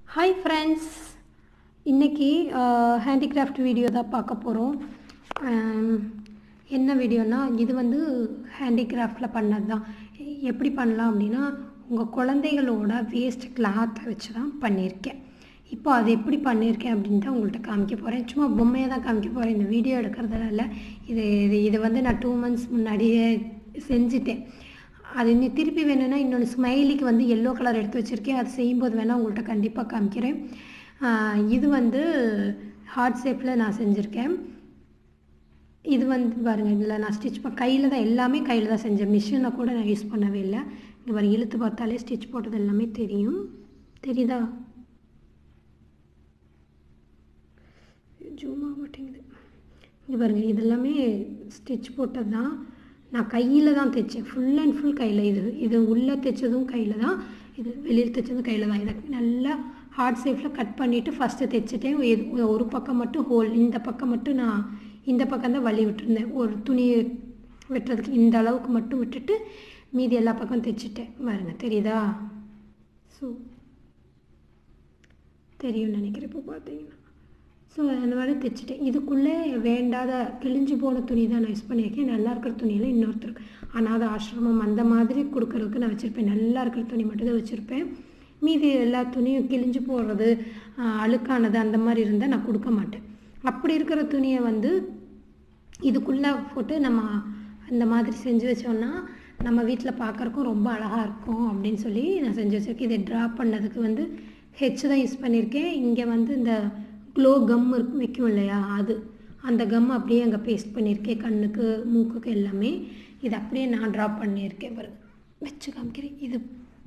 hi friends இன்றைக்கி handicraft video தான் பார்க்க போகிறோம் என்ன வீடியோனா இது வந்து ஹேண்டிகிராஃப்டில் பண்ணது தான் எப்படி பண்ணலாம் அப்படின்னா உங்கள் குழந்தைகளோட வேஸ்ட் கிளாத்தை வச்சு தான் பண்ணியிருக்கேன் இப்போ அது எப்படி பண்ணியிருக்கேன் அப்படின்னு தான் உங்கள்கிட்ட காமிக்க போகிறேன் சும்மா பொம்மையை தான் காமிக்க போகிறேன் இந்த வீடியோ எடுக்கிறதுல இல்லை இது இது இது வந்து நான் டூ மந்த்ஸ் முன்னாடியே செஞ்சுட்டேன் அது இன்னும் திருப்பி வேணும்னா இன்னொன்று ஸ்மைலிக்கு வந்து எல்லோ கலர் எடுத்து வச்சுருக்கேன் அது செய்யும்போது வேணால் உங்கள்கிட்ட கண்டிப்பாக காமிக்கிறேன் இது வந்து ஹார்ட் ஷேப்பில் நான் செஞ்சுருக்கேன் இது வந்து பாருங்கள் இதில் நான் ஸ்டிச் பண்ண கையில் தான் எல்லாமே கையில் தான் செஞ்சேன் மிஷினை கூட நான் யூஸ் பண்ணவே இல்லை இங்கே பாருங்க இழுத்து பார்த்தாலே ஸ்டிச் போட்டது எல்லாமே தெரியும் தெரியுதா ஜூம் ஆக மாட்டேங்குது இங்கே பாருங்கள் இது எல்லாமே ஸ்டிச் போட்டது தான் நான் கையில் தான் தைச்சேன் ஃபுல் அண்ட் ஃபுல் கையில் இது இது உள்ளே தைச்சதும் கையில் தான் இது வெளியில் தைச்சதும் கையில் தான் இதை நல்லா ஹார்ட் ஷேப்பில் கட் பண்ணிவிட்டு ஃபஸ்ட்டு தைச்சிட்டேன் ஒரு பக்கம் மட்டும் ஹோல் இந்த பக்கம் மட்டும் நான் இந்த பக்கம் தான் வலி விட்டுருந்தேன் ஒரு துணி வெட்டுறதுக்கு இந்த அளவுக்கு மட்டும் விட்டுட்டு மீதி எல்லா பக்கம் தைச்சிட்டேன் பாருங்க தெரியுதா ஸோ தெரியும்னு நினைக்கிறேன் இப்போ பார்த்தீங்கன்னா ஸோ அந்த மாதிரி தைச்சிட்டேன் இதுக்குள்ளே வேண்டாத கிழிஞ்சு போன துணி தான் நான் யூஸ் பண்ணியிருக்கேன் நல்லா இருக்கிற துணியில் இன்னொருத்தருக்கு அனாத ஆசிரமம் அந்த மாதிரி கொடுக்கறதுக்கு நான் வச்சுருப்பேன் நல்லா இருக்கிற துணி மட்டும் தான் வச்சுருப்பேன் மீதி எல்லா துணியும் கிழிஞ்சு போடுறது அழுக்கானது அந்த மாதிரி இருந்தால் நான் கொடுக்க மாட்டேன் அப்படி இருக்கிற துணியை வந்து இதுக்குள்ளே போட்டு நம்ம இந்த மாதிரி செஞ்சு வச்சோன்னா நம்ம வீட்டில் பார்க்குறக்கும் ரொம்ப அழகாக இருக்கும் அப்படின்னு சொல்லி நான் செஞ்சு வச்சுருக்கேன் இதை ட்ரா பண்ணதுக்கு வந்து ஹெச் தான் யூஸ் பண்ணியிருக்கேன் இங்கே வந்து இந்த க்ளோ கம் இருக்கு வைக்கும் இல்லையா அது அந்த கம் அப்படியே அங்கே பேஸ்ட் பண்ணியிருக்கேன் கண்ணுக்கு மூக்குக்கு எல்லாமே இது அப்படியே நான் ட்ரா பண்ணியிருக்கேன் பாருங்க வச்சு காமிக்கிறேன் இது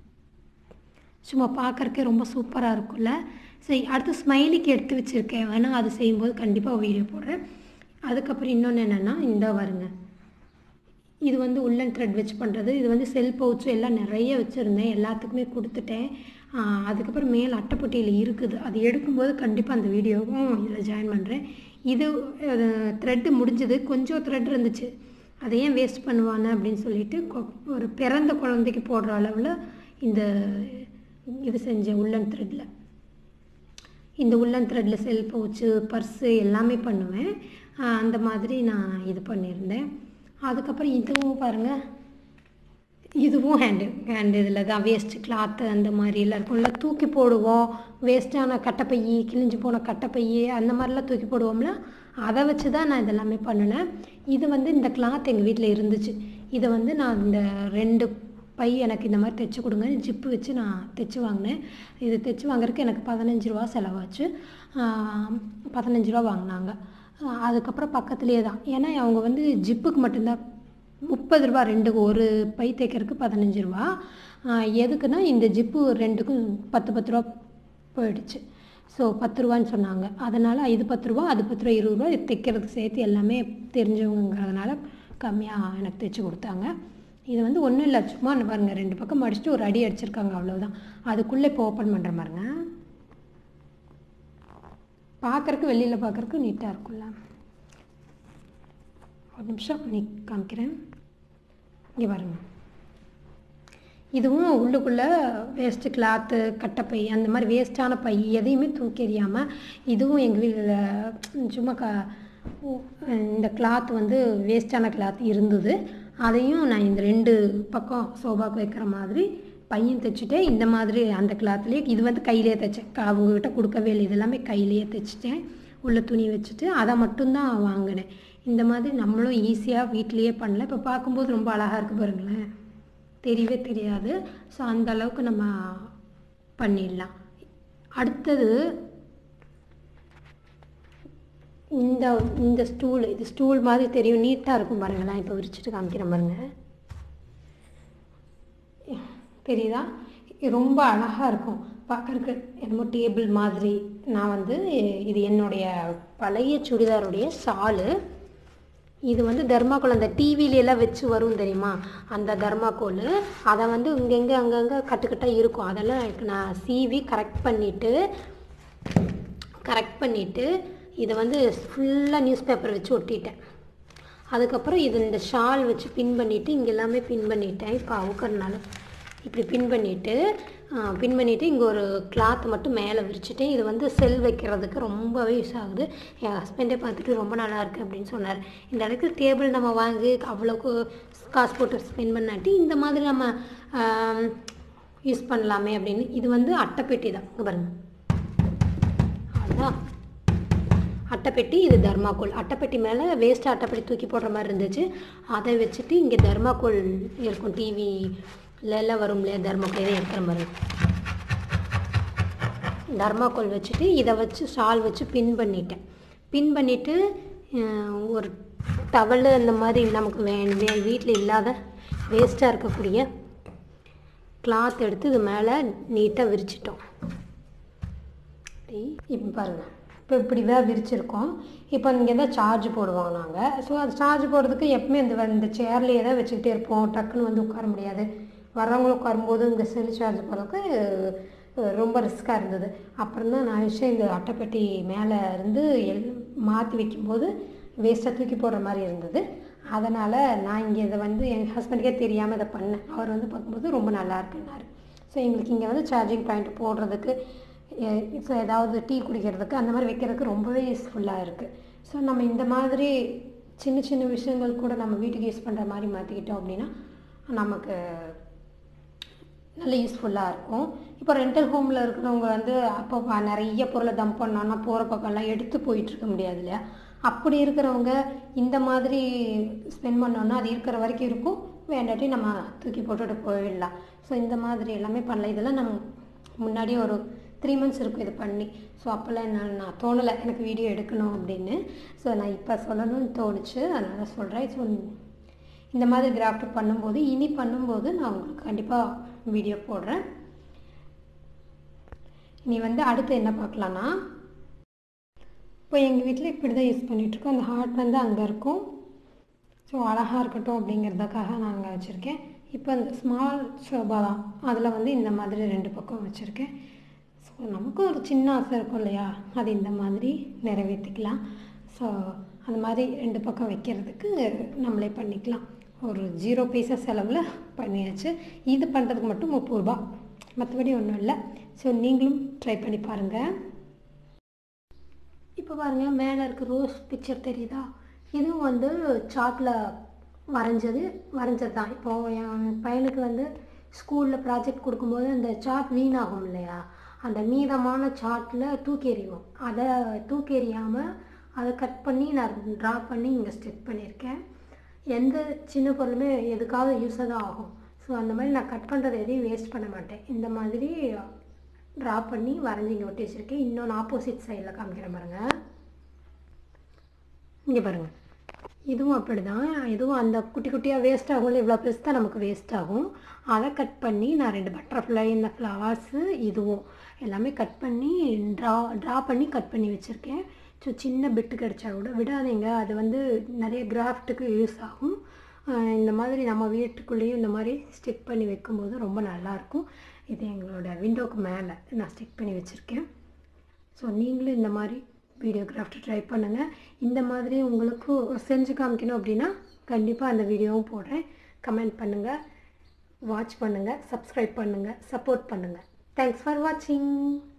சும்மா பார்க்குறக்கே ரொம்ப சூப்பராக இருக்கும்ல சரி அடுத்து ஸ்மைலிக்கு எடுத்து வச்சுருக்கேன் வேணால் அது செய்யும்போது கண்டிப்பாக வீடியோ போடுறேன் அதுக்கப்புறம் இன்னொன்று என்னென்னா இந்த வருங்க இது வந்து உள்ளன் த்ரெட் வச்சு பண்ணுறது இது வந்து செல் பவுச்சு எல்லாம் நிறைய வச்சுருந்தேன் எல்லாத்துக்குமே கொடுத்துட்டேன் அதுக்கப்புறம் மேல் அட்டைப்பட்டியில் இருக்குது அது எடுக்கும்போது கண்டிப்பாக அந்த வீடியோவும் இதில் ஜாயின் பண்ணுறேன் இது த்ரெட்டு முடிஞ்சது கொஞ்சம் த்ரெட் இருந்துச்சு அதை ஏன் வேஸ்ட் பண்ணுவானே அப்படின்னு சொல்லிட்டு ஒரு பிறந்த குழந்தைக்கு போடுற அளவில் இந்த இது செஞ்சேன் உள்ளன் த்ரெட்டில் இந்த உள்ளன் த்ரெட்டில் செல் பவுச்சு பர்ஸு எல்லாமே பண்ணுவேன் அந்த மாதிரி நான் இது பண்ணியிருந்தேன் அதுக்கப்புறம் இதுவும் பாருங்கள் இதுவும் ஹேண்டு ஹேண்டு இதில் தான் வேஸ்ட்டு கிளாத்து அந்த மாதிரிலாம் இருக்கும்ல தூக்கி போடுவோம் வேஸ்ட்டான கட்டைப்பையி கிழிஞ்சு போன கட்டைப்பையி அந்த மாதிரிலாம் தூக்கி போடுவோம்ல அதை வச்சு தான் நான் இதெல்லாமே பண்ணினேன் இது வந்து இந்த கிளாத் எங்கள் வீட்டில் இருந்துச்சு இதை வந்து நான் இந்த ரெண்டு பை எனக்கு இந்த மாதிரி தைச்சி கொடுங்க ஜிப்பு வச்சு நான் தைச்சி வாங்கினேன் இது தைச்சி வாங்குறதுக்கு எனக்கு பதினஞ்சு ரூபா செலவாச்சு பதினஞ்சு ரூபா வாங்கினாங்க அதுக்கப்புறம் பக்கத்துலேயே தான் ஏன்னா அவங்க வந்து ஜிப்புக்கு மட்டும்தான் முப்பது ரூபா ரெண்டுக்கு ஒரு பை தைக்கிறதுக்கு பதினஞ்சு ரூபா எதுக்குன்னா இந்த ஜிப்பு ரெண்டுக்கும் பத்து பத்து ரூபா போயிடுச்சு ஸோ பத்து ரூபான்னு சொன்னாங்க அதனால் இது பத்து ரூபா அது பத்து ரூபா இருபது ரூபா தைக்கிறதுக்கு சேர்த்து எல்லாமே தெரிஞ்சவங்கிறதுனால கம்மியாக எனக்கு தைச்சி கொடுத்தாங்க இது வந்து ஒன்றும் இல்லை சும்மா பாருங்கள் ரெண்டு பக்கம் அடிச்சுட்டு ஒரு அடி அடிச்சிருக்காங்க அவ்வளோதான் அதுக்குள்ளே இப்போ ஓப்பன் பண்ணுற பாருங்க பார்க்குறக்கு வெளியில் பார்க்குறக்கு நீட்டாக இருக்கும்ல ஒரு நிமிஷம் நீ காமிக்கிறேன் இங்கே பாருங்க இதுவும் உள்ளுக்குள்ளே வேஸ்ட்டு கிளாத்து கட்டைப்பை அந்த மாதிரி வேஸ்ட்டான பை எதையுமே தூக்கி எறியாமல் இதுவும் எங்கள் வீட்டில் சும்மா க இந்த கிளாத் வந்து வேஸ்ட்டான கிளாத் இருந்தது அதையும் நான் இந்த ரெண்டு பக்கம் சோபாவுக்கு வைக்கிற மாதிரி பையன் தைச்சிட்டேன் இந்த மாதிரி அந்த கிளாத்லேயே இது வந்து கையிலே தைச்சேன் அவங்கக்கிட்ட கொடுக்கவே இல்லை இதெல்லாமே கையிலேயே தைச்சிட்டேன் உள்ள துணி வச்சுட்டு அதை மட்டும்தான் வாங்கினேன் இந்த மாதிரி நம்மளும் ஈஸியாக வீட்லேயே பண்ணல இப்போ பார்க்கும்போது ரொம்ப அழகாக இருக்குது பாருங்களேன் தெரியவே தெரியாது ஸோ அந்த அளவுக்கு நம்ம பண்ணிடலாம் அடுத்தது இந்த இந்த ஸ்டூல் இது ஸ்டூல் மாதிரி தெரியும் நீட்டாக இருக்கும் பாருங்களேன் இப்போ விரிச்சிட்டு காமிக்கிறேன் பாருங்க தெரியுதா ரொம்ப அழகாக இருக்கும் பார்க்குறக்கு என்னமோ டேபிள் மாதிரி நான் வந்து இது என்னுடைய பழைய சுடிதாருடைய ஷாலு இது வந்து தர்மாக்கோல் அந்த டிவிலெலாம் வச்சு வரும் தெரியுமா அந்த தர்மாக்கோல் அதை வந்து இங்கெங்கே அங்கங்கே கட்டுக்கட்டாக இருக்கும் அதெல்லாம் நான் சீவி கரெக்ட் பண்ணிவிட்டு கரெக்ட் பண்ணிவிட்டு இதை வந்து ஃபுல்லாக நியூஸ் பேப்பர் வச்சு ஒட்டிட்டேன் அதுக்கப்புறம் இது இந்த ஷால் வச்சு பின் பண்ணிவிட்டு இங்கே எல்லாமே பின் பண்ணிட்டேன் இப்போ அவுக்கிறனால இப்படி பின் பண்ணிவிட்டு பின் பண்ணிவிட்டு இங்கே ஒரு கிளாத் மட்டும் மேலே விரிச்சிட்டேன் இது வந்து செல் வைக்கிறதுக்கு ரொம்பவே யூஸ் ஆகுது என் ஹஸ்பண்டே பார்த்துட்டு ரொம்ப நல்லா இருக்குது அப்படின்னு சொன்னார் இந்த அளவுக்கு டேபிள் நம்ம வாங்கி அவ்வளோக்கு காசு போட்டு ஸ்பெண்ட் பண்ணாட்டி இந்த மாதிரி நம்ம யூஸ் பண்ணலாமே அப்படின்னு இது வந்து அட்டைப்பெட்டி தான் இங்கே பாருங்கள் அதான் அட்டைப்பெட்டி இது தர்மாக்கோல் அட்டைப்பெட்டி மேலே வேஸ்ட் அட்டைப்பெட்டி தூக்கி போடுற மாதிரி இருந்துச்சு அதை வச்சுட்டு இங்கே தர்மாக்கோல் இருக்கும் டிவிலெல்லாம் வரும் இல்லையா தர்மாக்கோல் இதை இருக்கிற மாதிரி தர்மாக்கோல் வச்சுட்டு இதை வச்சு ஷால் வச்சு பின் பண்ணிட்டேன் பின் பண்ணிவிட்டு ஒரு டவலு அந்த மாதிரி நமக்கு வே வீட்டில் இல்லாத வேஸ்ட்டாக இருக்கக்கூடிய கிளாத் எடுத்து இது மேலே நீட்டாக விரிச்சிட்டோம் இப்போ பாருங்கள் இப்போ இப்படி தான் விரிச்சிருக்கோம் இப்போ இங்கே தான் சார்ஜ் போடுவோம் நாங்கள் ஸோ அது சார்ஜ் போடுறதுக்கு எப்பவுமே இந்த இந்த சேர்லேயே தான் வச்சுக்கிட்டே இருப்போம் டக்குன்னு வந்து உட்கார முடியாது வர்றவங்க உட்காரும்போது இந்த செல் சார்ஜ் போடுறதுக்கு ரொம்ப ரிஸ்க்காக இருந்தது அப்புறம் தான் நான் விஷயம் இந்த அட்டைப்பெட்டி மேலே இருந்து எல் மாற்றி வைக்கும்போது வேஸ்ட்டாக தூக்கி போடுற மாதிரி இருந்தது அதனால் நான் இங்கே இதை வந்து என் ஹஸ்பண்டுக்கே தெரியாமல் இதை பண்ணேன் அவர் வந்து பார்க்கும்போது ரொம்ப நல்லா இருக்குன்னாரு ஸோ எங்களுக்கு இங்கே வந்து சார்ஜிங் பாயிண்ட் போடுறதுக்கு ஸோ ஏதாவது டீ குடிக்கிறதுக்கு அந்த மாதிரி வைக்கிறதுக்கு ரொம்பவே யூஸ்ஃபுல்லாக இருக்குது ஸோ நம்ம இந்த மாதிரி சின்ன சின்ன விஷயங்கள் கூட நம்ம வீட்டுக்கு யூஸ் பண்ணுற மாதிரி மாற்றிக்கிட்டோம் அப்படின்னா நமக்கு நல்ல யூஸ்ஃபுல்லாக இருக்கும் இப்போ ரெண்டல் ஹோமில் இருக்கிறவங்க வந்து அப்போ நிறைய பொருளை தம் பண்ணோன்னா போகிற பக்கம்லாம் எடுத்து போயிட்டு இருக்க முடியாது இல்லையா அப்படி இருக்கிறவங்க இந்த மாதிரி ஸ்பெண்ட் பண்ணோன்னா அது இருக்கிற வரைக்கும் இருக்கும் வேண்டாட்டி நம்ம தூக்கி போட்டுட்டு போயிடலாம் ஸோ இந்த மாதிரி எல்லாமே பண்ணலாம் இதெல்லாம் நம்ம முன்னாடியே ஒரு த்ரீ மந்த்ஸ் இருக்கும் இது பண்ணி ஸோ அப்போல்லாம் என்ன நான் தோணலை எனக்கு வீடியோ எடுக்கணும் அப்படின்னு ஸோ நான் இப்போ சொல்லணும்னு தோணுச்சு அதனால் சொல்கிறேன் ஸோ இந்த மாதிரி கிராஃப்ட் பண்ணும்போது இனி பண்ணும்போது நான் உங்களுக்கு கண்டிப்பாக வீடியோ போடுறேன் இனி வந்து அடுத்து என்ன பார்க்கலான்னா இப்போ எங்கள் வீட்டில் இப்படி தான் யூஸ் பண்ணிகிட்ருக்கோம் அந்த ஹார்ட் வந்து அங்கே இருக்கும் ஸோ அழகாக இருக்கட்டும் அப்படிங்கிறதுக்காக நான் அங்கே வச்சுருக்கேன் இப்போ இந்த ஸ்மால் ஷோபா தான் அதில் வந்து இந்த மாதிரி ரெண்டு பக்கம் வச்சுருக்கேன் ஸோ நமக்கும் ஒரு சின்ன ஆசை இருக்கும் இல்லையா அது இந்த மாதிரி நிறைவேற்றிக்கலாம் ஸோ அந்த மாதிரி ரெண்டு பக்கம் வைக்கிறதுக்கு நம்மளே பண்ணிக்கலாம் ஒரு ஜீரோ பைசா செலவில் பண்ணியாச்சு இது பண்ணுறதுக்கு மட்டும் முப்பது ரூபா மற்றபடி ஒன்றும் இல்லை ஸோ நீங்களும் ட்ரை பண்ணி பாருங்கள் இப்போ பாருங்கள் மேலே இருக்க ரோஸ் பிக்சர் தெரியுதா இதுவும் வந்து சார்ட்டில் வரைஞ்சது வரைஞ்சது தான் இப்போது என் பையனுக்கு வந்து ஸ்கூலில் ப்ராஜெக்ட் கொடுக்கும்போது அந்த சார்ட் வீணாகும் இல்லையா அந்த மீதமான சார்ட்டில் தூக்கி எறிவோம் அதை தூக்கி எறியாமல் அதை கட் பண்ணி நான் ட்ரா பண்ணி இங்கே ஸ்டிச் பண்ணியிருக்கேன் எந்த சின்ன பொருளுமே எதுக்காவது யூஸாக தான் ஆகும் ஸோ அந்த மாதிரி நான் கட் பண்ணுறது எதையும் வேஸ்ட் பண்ண மாட்டேன் இந்த மாதிரி ட்ரா பண்ணி வரைஞ்சி இங்கே ஒட்டி வச்சுருக்கேன் இன்னொன்று ஆப்போசிட் சைடில் காமிக்கிறேன் பாருங்கள் இங்கே பாருங்கள் இதுவும் அப்படி தான் இதுவும் அந்த குட்டி குட்டியாக வேஸ்ட் ஆகும்ல இவ்வளோ பெருசு தான் நமக்கு வேஸ்ட் ஆகும் அதை கட் பண்ணி நான் ரெண்டு பட்டர்ஃப்ளை இந்த ஃப்ளவர்ஸு இதுவும் எல்லாமே கட் பண்ணி ட்ரா ட்ரா பண்ணி கட் பண்ணி வச்சுருக்கேன் ஸோ சின்ன பிட்டு கிடச்சா கூட விடாதீங்க அது வந்து நிறைய கிராஃப்ட்டுக்கு யூஸ் ஆகும் இந்த மாதிரி நம்ம வீட்டுக்குள்ளேயும் இந்த மாதிரி ஸ்டிக் பண்ணி வைக்கும்போது ரொம்ப நல்லாயிருக்கும் இது எங்களோட விண்டோக்கு மேலே நான் ஸ்டிக் பண்ணி வச்சுருக்கேன் ஸோ நீங்களும் இந்த மாதிரி வீடியோ கிராஃப்ட் ட்ரை பண்ணுங்கள் இந்த மாதிரி உங்களுக்கு செஞ்சு காமிக்கணும் அப்படின்னா கண்டிப்பாக அந்த வீடியோவும் போடுறேன் கமெண்ட் பண்ணுங்கள் வாட்ச் பண்ணுங்கள் சப்ஸ்கிரைப் பண்ணுங்கள் சப்போர்ட் பண்ணுங்கள் தேங்க்ஸ் ஃபார் வாட்சிங்